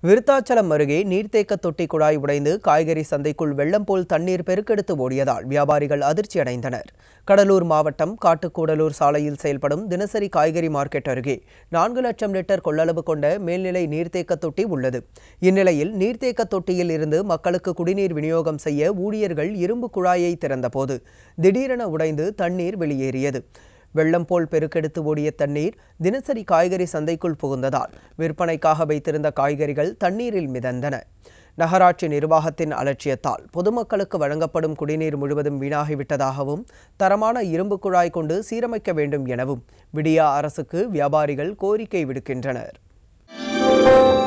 விருத்தாச்சலம் அருகே நீர்த்தேக்க தொட்டி குழாய் உடைந்து காய்கறி சந்தைக்குள் வெள்ளம் போல் தண்ணீர் பெருக்கெடுத்து ஓடியதால் வியாபாரிகள் அதிர்ச்சி அடைந்தனர் கடலூர் மாவட்டம் காட்டுக்கூடலூர் சாலையில் செயல்படும் தினசரி காய்கறி மார்க்கெட் அருகே நான்கு லட்சம் லிட்டர் கொள்ளளவு கொண்ட மேல்நிலை நீர்த்தேக்க தொட்டி உள்ளது இந்நிலையில் நீர்த்தேக்க தொட்டியில் இருந்து மக்களுக்கு குடிநீர் விநியோகம் செய்ய ஊழியர்கள் இரும்பு குழாயை திறந்தபோது திடீரென உடைந்து தண்ணீர் வெளியேறியது வெள்ளம் போல் பெருக்கெடுத்து ஓடிய தண்ணீர் தினசரி காய்கறி சந்தைக்குள் புகுந்ததால் விற்பனைக்காக வைத்திருந்த காய்கறிகள் தண்ணீரில் மிதந்தன நகராட்சி நிர்வாகத்தின் அலட்சியத்தால் பொதுமக்களுக்கு வழங்கப்படும் குடிநீர் முழுவதும் வீணாகிவிட்டதாகவும் தரமான இரும்பு குழாய் கொண்டு சீரமைக்க வேண்டும் எனவும் விடியா அரசுக்கு வியாபாரிகள் கோரிக்கை விடுக்கின்றனர்